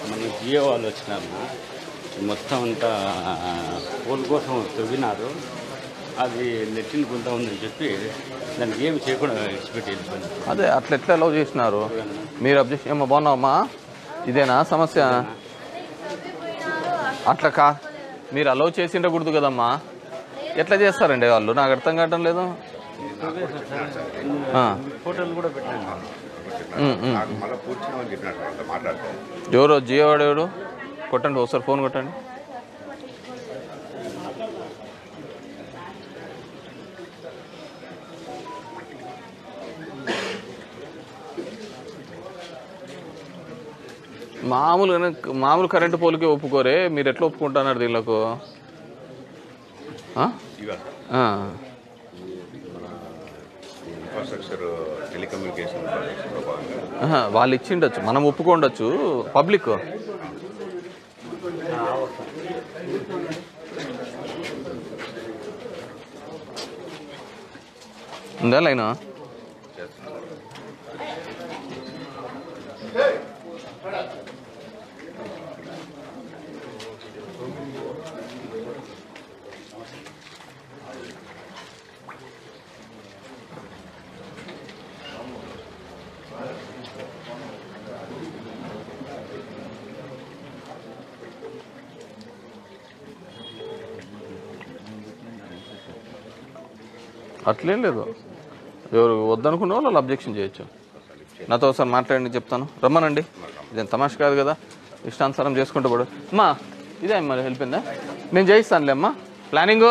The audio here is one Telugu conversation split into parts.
మన జియో వాళ్ళు వచ్చినారు మొత్తం అంతా పూల కోసం తవ్వినారు అది నెట్టిన గుంత ఉందని చెప్పి దానికి ఏమి చేయకుండా విడిచిపెట్టి వెళ్ళిపోయింది అదే అట్లా ఎట్లా అలౌ చేసినారు మీరు అబ్జెక్షన్ ఏమో బాగున్నావమ్మా ఇదేనా సమస్య అట్లా కా మీరు అలౌ చేసి ఉండకూడదు కదమ్మా ఎట్లా చేస్తారండి వాళ్ళు నాకు అర్థం కావటం లేదు ఆ. ఫోటోలు కూడా పెట్టాను ఉమ్, ఉమ్. నాకు మళ్ళీ కూర్చున్నామని చెప్పినట్టు వాళ్ళతో మాట్లాడితే ఎవరో జియో వాడు ఎవడు కొట్టండి ఒకసారి ఫోన్ కొట్టండి మామూలుగానే మామూలు కరెంటు పోలుకే ఒప్పుకోరే మీరు ఎట్లా ఒప్పుకుంటున్నారు దీనిలోకి ఆ? ఇవాళ ఆ. ఇన్ఫ్రాస్ట్రక్చర్ టెలికమ్యూనికేషన్ ప్రాజెక్ట్స్లో భాగంగా ఆహా, వాళ్ళు ఇచ్చిండొచ్చు మనం ఒప్పుకోండొచ్చు పబ్లిక్ ఉందా లైన్ అట్లేం లేదు ఎవరు వద్దనుకున్న వాళ్ళు అబ్జెక్షన్ చేయొచ్చు నాతో ఒకసారి మాట్లాడండి చెప్తాను రమ్మనండి ఇదేం తమాష కాదు కదా ఇష్టానుసారం చేసుకుంటూ పడు అమ్మా ఇదే మరి హెల్ప్ అయిందా నేను చేయిస్తానులే అమ్మా ప్లానింగు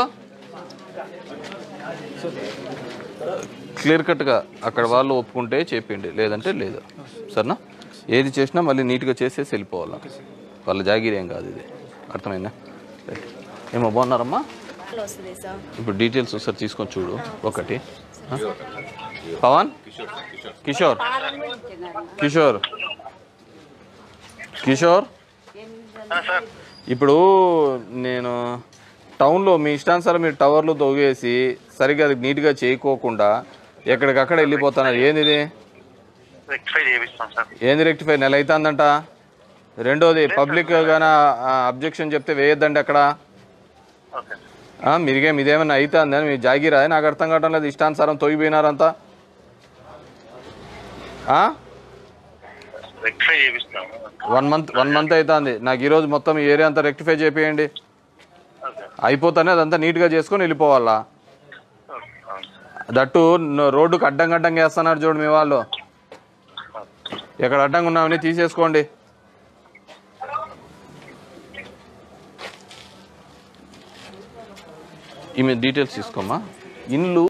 క్లియర్ కట్గా అక్కడ వాళ్ళు ఒప్పుకుంటే చేపిండి లేదంటే లేదు సరేనా ఏది చేసినా మళ్ళీ నీట్గా చేసేసి వెళ్ళిపోవాలా వాళ్ళ జాగీర్ ఏం కాదు ఇది అర్థమైందా రైట్. ఏమో బాగున్నారమ్మా వస్తుంది సార్ ఇప్పుడు డీటెయిల్స్ ఒకసారి తీసుకొని చూడు ఒకటి ఆ? పవన్ కిషోర్ కిషోర్ కిషోర్ ఇప్పుడు నేను టౌన్లో మీ ఇష్టానుసారం మీరు టవర్లు తొగేసి సరిగ్గా అది నీట్గా చేయకోకుండా ఎక్కడికక్కడ వెళ్ళిపోతున్నారు ఏంది ఇది రెక్టిఫై చేపిస్తాం సార్ ఏంది రెక్టిఫై నెల అవుతుందంట రెండోది పబ్లిక్ గాన అబ్జెక్షన్ చెప్తే వేయొద్దండి అక్కడ ఓకే ఆ, మీరిగేం ఇదేమైనా అవుతుందని మీ జాగిరా నాకు అర్థం కావడం లేదు ఇష్టానుసారం తొగిపోయినారంతా ఆ? రెక్టిఫై చేపిస్తాం వన్ మంత్ వన్ మంత్ అవుతుంది నాకు ఈరోజు మొత్తం ఈ ఏరియా అంతా రెక్టిఫై చేపియండి ఓకే అయిపోతానే అదంతా నీట్గా చేసుకొని వెళ్ళిపోవాలా ఓకే అవును సార్ దట్టు న- రోడ్డుకు అడ్డంగా అడ్డంగా వేస్తున్నారు చూడు మీ వాళ్ళు ఎక్కడ అడ్డంగా ఉన్నామని తీసేసుకోండి ఈమె డీటెయిల్స్ తీసుకోమ్మా ఇల్లు